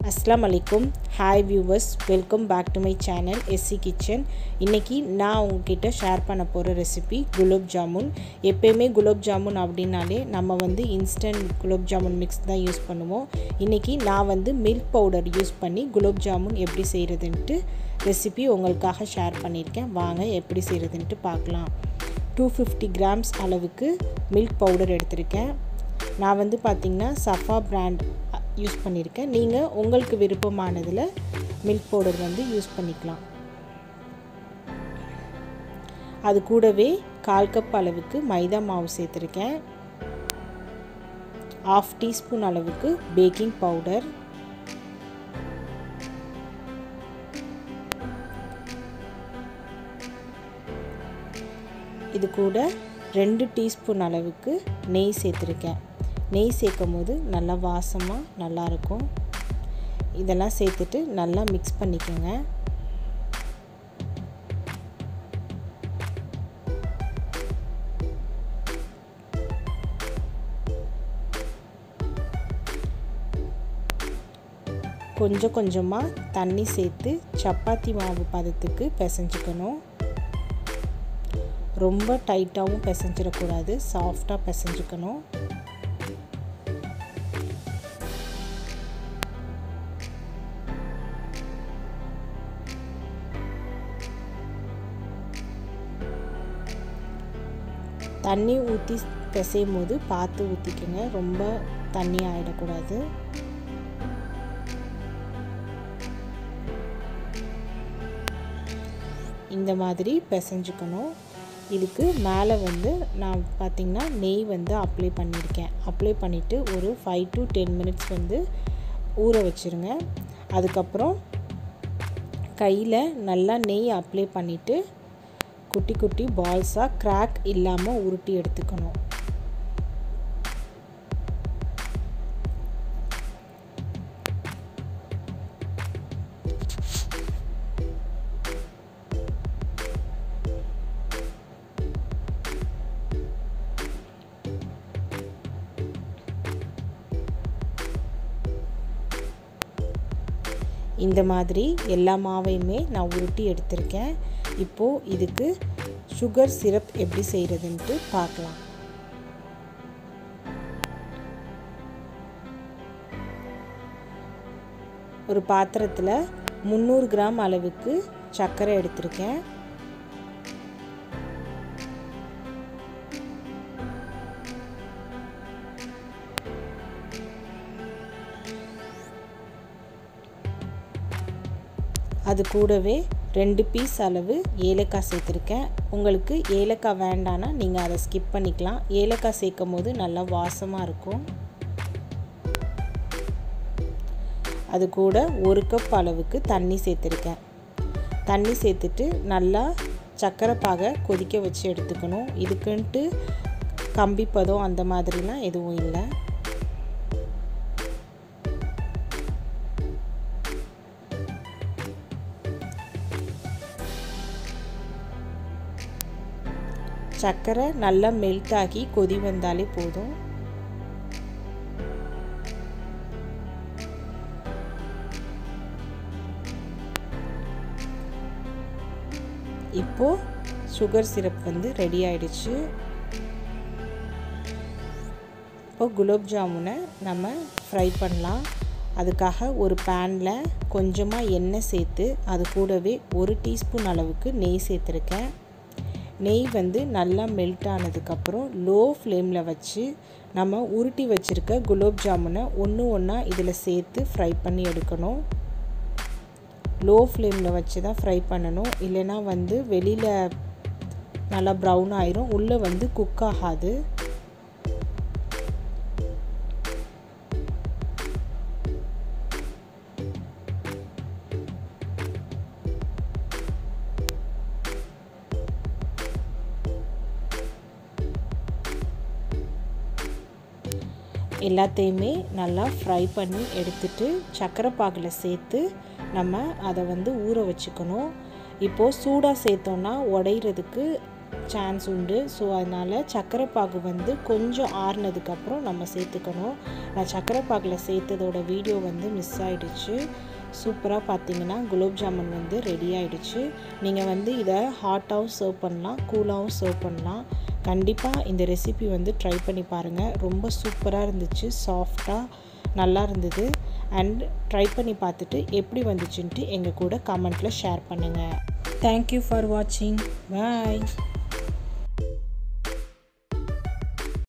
அஸ்லாம் அலைக்கும் hi viewers welcome back to my channel SC kitchen இன்றைக்கி நான் உங்ககிட்ட ஷேர் பண்ண போகிற ரெசிபி குலோப் ஜாமுன் எப்பயுமே குலோப் ஜாமுன் அப்படின்னாலே நம்ம வந்து இன்ஸ்டன்ட் குலோப் ஜாமுன் மிக்ஸ் தான் யூஸ் பண்ணுவோம் இன்றைக்கி நான் வந்து மில்க் பவுடர் யூஸ் பண்ணி குலோப் ஜாமுன் எப்படி செய்கிறதுன்ட்டு ரெசிபி உங்களுக்காக ஷேர் பண்ணியிருக்கேன் வாங்க எப்படி செய்கிறதுன்ட்டு பார்க்கலாம் டூ ஃபிஃப்டி கிராம்ஸ் அளவுக்கு மில்க் பவுடர் எடுத்திருக்கேன் நான் வந்து பார்த்திங்கன்னா சஃபா பிராண்ட் யூஸ் பண்ணியிருக்கேன் நீங்கள் உங்களுக்கு விருப்பமானதில் மில்க் பவுடர் வந்து யூஸ் பண்ணிக்கலாம் அது கூடவே கால் கப் அளவுக்கு மைதா மாவு சேர்த்துருக்கேன் ஆஃப் டீஸ்பூன் அளவுக்கு பேக்கிங் பவுடர் இது கூட ரெண்டு டீஸ்பூன் அளவுக்கு நெய் சேர்த்துருக்கேன் நெய் சேர்க்கும் போது நல்லா வாசமாக நல்லாயிருக்கும் இதெல்லாம் சேர்த்துட்டு நல்லா மிக்ஸ் பண்ணிக்கோங்க கொஞ்சம் கொஞ்சமாக தண்ணி சேர்த்து சப்பாத்தி மாவு பதத்துக்கு பிசைஞ்சுக்கணும் ரொம்ப டைட்டாகவும் பிசைஞ்சிடக்கூடாது சாஃப்டாக பிசைஞ்சுக்கணும் தண்ணி ஊற்றி பிசையும் போது பார்த்து ஊற்றிக்கோங்க ரொம்ப தண்ணி ஆகிடக்கூடாது இந்த மாதிரி பிசைஞ்சுக்கணும் இதுக்கு மேலே வந்து நான் பார்த்திங்கன்னா நெய் வந்து அப்ளை பண்ணியிருக்கேன் அப்ளை பண்ணிவிட்டு ஒரு ஃபைவ் டு டென் மினிட்ஸ் வந்து ஊற வச்சுருங்க அதுக்கப்புறம் கையில் நல்லா நெய் அப்ளை பண்ணிவிட்டு குட்டி குட்டி பால்ஸாக க்ராக் இல்லாமல் உருட்டி எடுத்துக்கணும் இந்த மாதிரி எல்லா மாவையுமே நான் உருட்டி எடுத்திருக்கேன் இப்போது இதுக்கு சுகர் சிரப் எப்படி செய்கிறதுன்ட்டு பார்க்கலாம் ஒரு பாத்திரத்தில் முந்நூறு கிராம் அளவுக்கு சர்க்கரை எடுத்திருக்கேன் அது கூடவே ரெண்டு பீஸ் அளவு ஏலக்காய் சேர்த்துருக்கேன் உங்களுக்கு ஏலக்காய் வேண்டான்னா நீங்கள் அதை ஸ்கிப் பண்ணிக்கலாம் ஏலக்காய் சேர்க்கும் போது நல்லா வாசமாக இருக்கும் அது கூட ஒரு கப் அளவுக்கு தண்ணி சேர்த்துருக்கேன் தண்ணி சேர்த்துட்டு நல்லா சர்க்கரை பாகை கொதிக்க வச்சு எடுத்துக்கணும் இதுக்குன்ட்டு கம்பி பதம் அந்த மாதிரிலாம் எதுவும் இல்லை சர்க்கரை நல்லா மெல்ட் ஆகி கொதி வந்தாலே போதும் இப்போது சுகர் சிரப் வந்து ரெடி ஆயிடுச்சு இப்போ குலோப் ஜாமுனை நம்ம ஃப்ரை பண்ணலாம் அதுக்காக ஒரு பேனில் கொஞ்சமாக எண்ணெய் சேர்த்து அது கூடவே ஒரு டீஸ்பூன் அளவுக்கு நெய் சேர்த்துருக்கேன் நெய் வந்து நல்லா மெல்ட் ஆனதுக்கப்புறம் லோ ஃப்ளேமில் வச்சு நம்ம உருட்டி வச்சுருக்க குலோப் ஜாமுனை ஒன்று ஒன்றா இதில் சேர்த்து ஃப்ரை பண்ணி எடுக்கணும் லோ ஃப்ளேமில் வச்சு தான் ஃப்ரை பண்ணணும் இல்லைனா வந்து வெளியில் நல்லா ப்ரௌன் ஆயிரும் உள்ளே வந்து குக் ஆகாது எல்லாத்தையுமே நல்லா ஃப்ரை பண்ணி எடுத்துட்டு சர்க்கரை பாகில் சேர்த்து நம்ம அதை வந்து ஊற வச்சுக்கணும் இப்போது சூடாக சேர்த்தோன்னா உடையிறதுக்கு சான்ஸ் உண்டு ஸோ அதனால் சர்க்கரை பாகு வந்து கொஞ்சம் ஆறுனதுக்கப்புறம் நம்ம சேர்த்துக்கணும் நான் சர்க்கரை பாகில் சேர்த்ததோட வீடியோ வந்து மிஸ் ஆகிடுச்சு சூப்பராக பார்த்தீங்கன்னா குலோப் ஜாமுன் வந்து ரெடி ஆகிடுச்சு நீங்கள் வந்து இதை ஹாட்டாகவும் சர்வ் பண்ணலாம் கூலாகவும் சர்வ் பண்ணலாம் கண்டிப்பாக இந்த ரெசிபி வந்து ட்ரை பண்ணி பாருங்கள் ரொம்ப சூப்பராக இருந்துச்சு சாஃப்டாக நல்லா இருந்தது அண்ட் ட்ரை பண்ணி பார்த்துட்டு எப்படி வந்துச்சுன்ட்டு எங்கள் கூட கமெண்ட்டில் ஷேர் பண்ணுங்கள் தேங்க்யூ ஃபார் வாட்சிங் பாய்